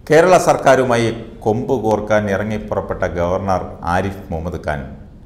കേരള സർക്കാരുമായി കൊമ്പ് കോർക്കാൻ ഇറങ്ങിപ്പുറപ്പെട്ട ഗവർണർ ആരിഫ് മുഹമ്മദ് ഖാൻ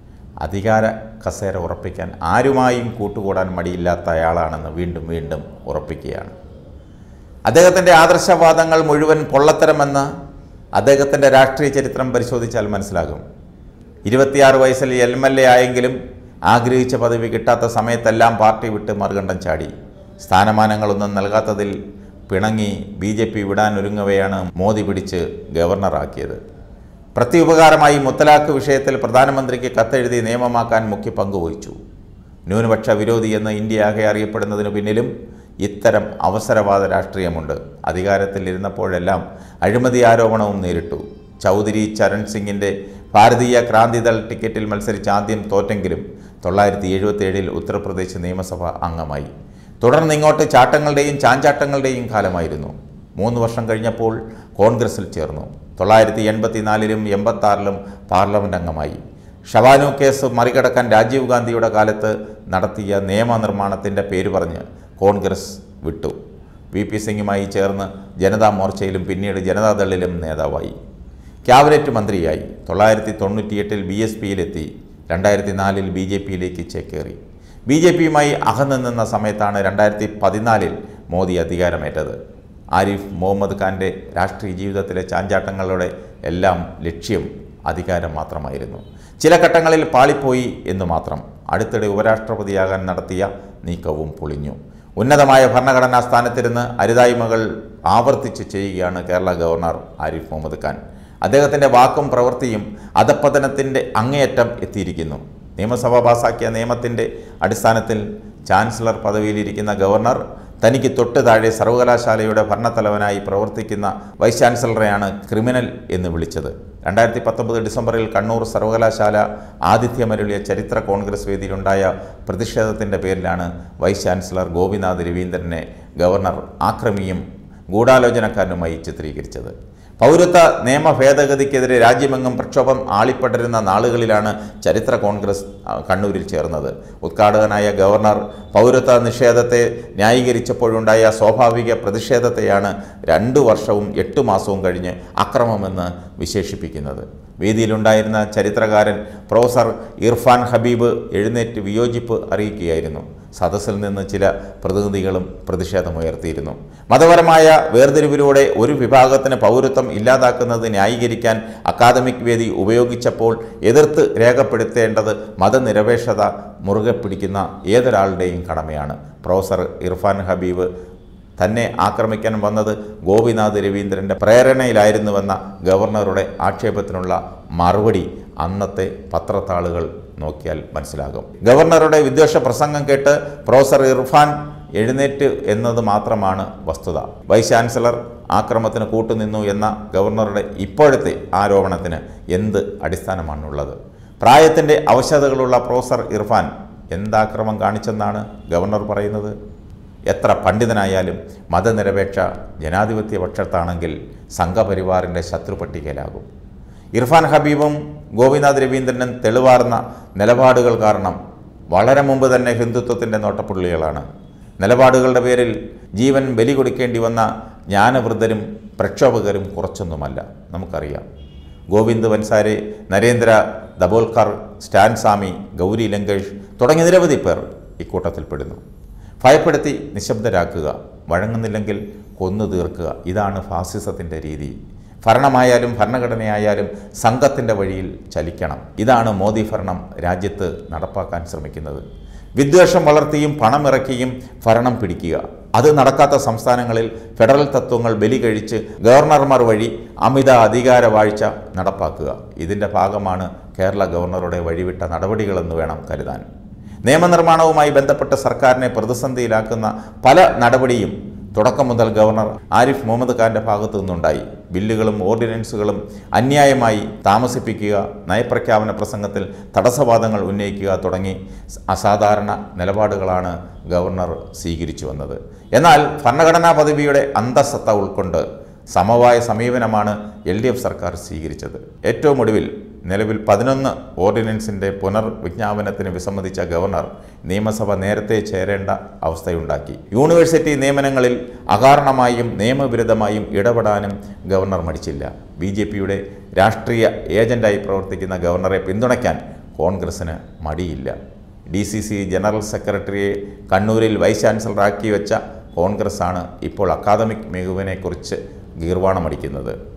അധികാര കസേര ഉറപ്പിക്കാൻ ആരുമായും കൂട്ടുകൂടാൻ മടിയില്ലാത്ത അയാളാണെന്ന് വീണ്ടും വീണ്ടും ഉറപ്പിക്കുകയാണ് അദ്ദേഹത്തിൻ്റെ ആദർശവാദങ്ങൾ മുഴുവൻ പൊള്ളത്തരമെന്ന് അദ്ദേഹത്തിൻ്റെ രാഷ്ട്രീയ ചരിത്രം പരിശോധിച്ചാൽ മനസ്സിലാകും ഇരുപത്തിയാറ് വയസ്സിൽ എം എൽ എ ആയെങ്കിലും ആഗ്രഹിച്ച പദവി കിട്ടാത്ത സമയത്തെല്ലാം പാർട്ടി വിട്ട് മറുകണ്ഠം ചാടി സ്ഥാനമാനങ്ങളൊന്നും നൽകാത്തതിൽ പിണങ്ങി ബി ജെ പി വിടാനൊരുങ്ങവെയാണ് മോദി പിടിച്ച് ഗവർണറാക്കിയത് പ്രത്യുപകാരമായി മുത്തലാഖ് വിഷയത്തിൽ പ്രധാനമന്ത്രിക്ക് കത്തെഴുതി നിയമമാക്കാൻ മുഖ്യ പങ്കുവഹിച്ചു ന്യൂനപക്ഷ വിരോധി എന്ന് ഇന്ത്യ ആകെ അറിയപ്പെടുന്നതിനു പിന്നിലും ഇത്തരം അവസരവാദ രാഷ്ട്രീയമുണ്ട് അധികാരത്തിൽ ഇരുന്നപ്പോഴെല്ലാം അഴിമതി ആരോപണവും നേരിട്ടു ചൗധരി ചരൺ സിംഗിൻ്റെ ഭാരതീയ ക്രാന്തിദൾ ടിക്കറ്റിൽ മത്സരിച്ച് ആദ്യം തോറ്റെങ്കിലും തൊള്ളായിരത്തി എഴുപത്തേഴിൽ ഉത്തർപ്രദേശ് നിയമസഭ അംഗമായി തുടർന്ന് ഇങ്ങോട്ട് ചാട്ടങ്ങളുടെയും ചാഞ്ചാട്ടങ്ങളുടെയും കാലമായിരുന്നു മൂന്ന് വർഷം കഴിഞ്ഞപ്പോൾ കോൺഗ്രസിൽ ചേർന്നു തൊള്ളായിരത്തി എൺപത്തിനാലിലും എൺപത്താറിലും പാർലമെൻറ്റ് അംഗമായി ഷവാനു കേസ് മറികടക്കാൻ രാജീവ് ഗാന്ധിയുടെ കാലത്ത് നടത്തിയ നിയമനിർമ്മാണത്തിൻ്റെ പേര് പറഞ്ഞ് കോൺഗ്രസ് വിട്ടു വി പി സിംഗുമായി ചേർന്ന് ജനതാ മോർച്ചയിലും പിന്നീട് ജനതാദളിലും നേതാവായി ക്യാബിനറ്റ് മന്ത്രിയായി തൊള്ളായിരത്തി തൊണ്ണൂറ്റിയെട്ടിൽ ബി എസ് പിയിലെത്തി രണ്ടായിരത്തി നാലിൽ ബി ജെ പിയിലേക്ക് ചേക്കേറി ബി ജെ പിയുമായി അകന്നു നിന്ന സമയത്താണ് രണ്ടായിരത്തി പതിനാലിൽ മോദി അധികാരമേറ്റത് ആരിഫ് മുഹമ്മദ് ഖാൻ്റെ രാഷ്ട്രീയ ജീവിതത്തിലെ ചാഞ്ചാട്ടങ്ങളുടെ എല്ലാം ലക്ഷ്യം അധികാരം മാത്രമായിരുന്നു ചില ഘട്ടങ്ങളിൽ പാളിപ്പോയി എന്ന് മാത്രം അടുത്തിടെ ഉപരാഷ്ട്രപതിയാകാൻ നടത്തിയ നീക്കവും പൊളിഞ്ഞു ഉന്നതമായ ഭരണഘടനാ സ്ഥാനത്തിരുന്ന് അരുതായ്മകൾ ആവർത്തിച്ച് ചെയ്യുകയാണ് കേരള ഗവർണർ ആരിഫ് മുഹമ്മദ് ഖാൻ അദ്ദേഹത്തിൻ്റെ വാക്കും പ്രവൃത്തിയും അധപ്പതനത്തിൻ്റെ അങ്ങേയറ്റം എത്തിയിരിക്കുന്നു നിയമസഭ പാസാക്കിയ നിയമത്തിൻ്റെ അടിസ്ഥാനത്തിൽ ചാൻസലർ പദവിയിലിരിക്കുന്ന ഗവർണർ തനിക്ക് തൊട്ട് താഴെ സർവകലാശാലയുടെ ഭരണത്തലവനായി പ്രവർത്തിക്കുന്ന വൈസ് ചാൻസലറെയാണ് ക്രിമിനൽ എന്ന് വിളിച്ചത് രണ്ടായിരത്തി പത്തൊമ്പത് ഡിസംബറിൽ കണ്ണൂർ സർവകലാശാല ആതിഥ്യമരുളിയ ചരിത്ര കോൺഗ്രസ് വേദിയിലുണ്ടായ പ്രതിഷേധത്തിൻ്റെ പേരിലാണ് വൈസ് ചാൻസലർ ഗോപിനാഥ് രവീന്ദ്രനെ ഗവർണർ ആക്രമിയും ഗൂഢാലോചനക്കാരനുമായി ചിത്രീകരിച്ചത് പൗരത്വ നിയമ ഭേദഗതിക്കെതിരെ രാജ്യമെങ്ങും പ്രക്ഷോഭം ആളിപ്പടരുന്ന നാളുകളിലാണ് ചരിത്ര കോൺഗ്രസ് ആ, കണ്ണൂരിൽ ചേർന്നത് ഉദ്ഘാടകനായ ഗവർണർ പൗരത്വ നിഷേധത്തെ ന്യായീകരിച്ചപ്പോഴുണ്ടായ സ്വാഭാവിക പ്രതിഷേധത്തെയാണ് രണ്ടു വർഷവും എട്ട് മാസവും കഴിഞ്ഞ് അക്രമമെന്ന് വിശേഷിപ്പിക്കുന്നത് വേദിയിലുണ്ടായിരുന്ന ചരിത്രകാരൻ പ്രൊഫസർ ഇർഫാൻ ഹബീബ് എഴുന്നേറ്റ് വിയോജിപ്പ് അറിയിക്കുകയായിരുന്നു സദസ്സിൽ നിന്ന് ചില പ്രതിനിധികളും പ്രതിഷേധമുയർത്തിയിരുന്നു മതപരമായ വേർതിരിവിലൂടെ ഒരു വിഭാഗത്തിന് പൗരത്വം ഇല്ലാതാക്കുന്നത് ന്യായീകരിക്കാൻ അക്കാദമിക് വേദി ഉപയോഗിച്ചപ്പോൾ എതിർത്ത് രേഖപ്പെടുത്തേണ്ടത് മതനിരപേക്ഷത മുറുകെ പിടിക്കുന്ന ഏതൊരാളുടെയും കടമയാണ് പ്രൊഫസർ ഇർഫാൻ ഹബീബ് തന്നെ ആക്രമിക്കാൻ വന്നത് ഗോപിനാഥ് രവീന്ദ്രൻ്റെ പ്രേരണയിലായിരുന്നുവെന്ന ഗവർണറുടെ ആക്ഷേപത്തിനുള്ള മറുപടി അന്നത്തെ പത്രത്താളുകൾ നോക്കിയാൽ മനസ്സിലാകും ഗവർണറുടെ വിദ്വേഷ പ്രസംഗം കേട്ട് പ്രൊഫസർ ഇർഫാൻ എഴുന്നേറ്റ് എന്നത് മാത്രമാണ് വസ്തുത വൈസ് ചാൻസലർ ആക്രമത്തിന് കൂട്ടുനിന്നു എന്ന ഗവർണറുടെ ഇപ്പോഴത്തെ ആരോപണത്തിന് എന്ത് അടിസ്ഥാനമാണുള്ളത് പ്രായത്തിൻ്റെ അവശതകളുള്ള പ്രൊഫസർ ഇർഫാൻ എന്താക്രമം കാണിച്ചെന്നാണ് ഗവർണർ പറയുന്നത് എത്ര പണ്ഡിതനായാലും മതനിരപേക്ഷ ജനാധിപത്യ പക്ഷത്താണെങ്കിൽ സംഘപരിവാറിൻ്റെ ശത്രുപട്ടികയിലാകും ഇർഫാൻ ഹബീബും ഗോപിനാഥ് രവീന്ദ്രനും തെളിവാർന്ന നിലപാടുകൾ കാരണം വളരെ മുമ്പ് തന്നെ ഹിന്ദുത്വത്തിൻ്റെ നോട്ടപ്പുള്ളികളാണ് നിലപാടുകളുടെ പേരിൽ ജീവൻ ബലി കൊടുക്കേണ്ടി വന്ന ജ്ഞാനവൃദ്ധരും പ്രക്ഷോഭകരും കുറച്ചൊന്നുമല്ല നമുക്കറിയാം ഗോവിന്ദ് വൻസാരെ നരേന്ദ്ര ദബോൽക്കർ സ്റ്റാൻ സ്വാമി ഗൗരി ലങ്കേഷ് തുടങ്ങിയ നിരവധി പേർ ഇക്കൂട്ടത്തിൽപ്പെടുന്നു ഭയപ്പെടുത്തി നിശബ്ദരാക്കുക വഴങ്ങുന്നില്ലെങ്കിൽ കൊന്നു തീർക്കുക ഇതാണ് ഫാസിസത്തിൻ്റെ രീതി ഭരണമായാലും ഭരണഘടനയായാലും സംഘത്തിൻ്റെ വഴിയിൽ ചലിക്കണം ഇതാണ് മോദി ഭരണം രാജ്യത്ത് നടപ്പാക്കാൻ ശ്രമിക്കുന്നത് വിദ്വേഷം വളർത്തിയും പണമിറക്കിയും ഭരണം പിടിക്കുക അത് നടക്കാത്ത സംസ്ഥാനങ്ങളിൽ ഫെഡറൽ തത്വങ്ങൾ ബലി കഴിച്ച് ഗവർണർമാർ വഴി അമിത അധികാര വാഴ്ച നടപ്പാക്കുക ഇതിൻ്റെ ഭാഗമാണ് കേരള ഗവർണറുടെ വഴിവിട്ട നടപടികളെന്ന് വേണം കരുതാൻ നിയമനിർമ്മാണവുമായി ബന്ധപ്പെട്ട് സർക്കാരിനെ പ്രതിസന്ധിയിലാക്കുന്ന പല നടപടിയും തുടക്കം മുതൽ ഗവർണർ ആരിഫ് മുഹമ്മദ് ഖാന്റെ ഭാഗത്തു നിന്നുണ്ടായി ബില്ലുകളും ഓർഡിനൻസുകളും അന്യായമായി താമസിപ്പിക്കുക നയപ്രഖ്യാപന പ്രസംഗത്തിൽ തടസ്സവാദങ്ങൾ ഉന്നയിക്കുക തുടങ്ങി അസാധാരണ നിലപാടുകളാണ് ഗവർണർ സ്വീകരിച്ചു വന്നത് എന്നാൽ ഭരണഘടനാ പദവിയുടെ അന്തസത്ത ഉൾക്കൊണ്ട് സമവായ സമീപനമാണ് എൽ ഡി എഫ് സർക്കാർ സ്വീകരിച്ചത് ഏറ്റവും ഒടുവിൽ നിലവിൽ പതിനൊന്ന് ഓർഡിനൻസിൻ്റെ പുനർവിജ്ഞാപനത്തിന് വിസമ്മതിച്ച ഗവർണർ നിയമസഭ നേരത്തെ ചേരേണ്ട അവസ്ഥയുണ്ടാക്കി യൂണിവേഴ്സിറ്റി നിയമനങ്ങളിൽ അകാരണമായും നിയമവിരുദ്ധമായും ഇടപെടാനും ഗവർണർ മടിച്ചില്ല ബി ജെ പിയുടെ രാഷ്ട്രീയ ഏജന്റായി പ്രവർത്തിക്കുന്ന ഗവർണറെ പിന്തുണയ്ക്കാൻ കോൺഗ്രസിന് മടിയില്ല ഡി സി സി ജനറൽ സെക്രട്ടറിയെ കണ്ണൂരിൽ വൈസ് ചാൻസലറാക്കി വെച്ച കോൺഗ്രസ്സാണ് ഇപ്പോൾ അക്കാദമിക് മികവിനെക്കുറിച്ച് ഗീർവാണമടിക്കുന്നത്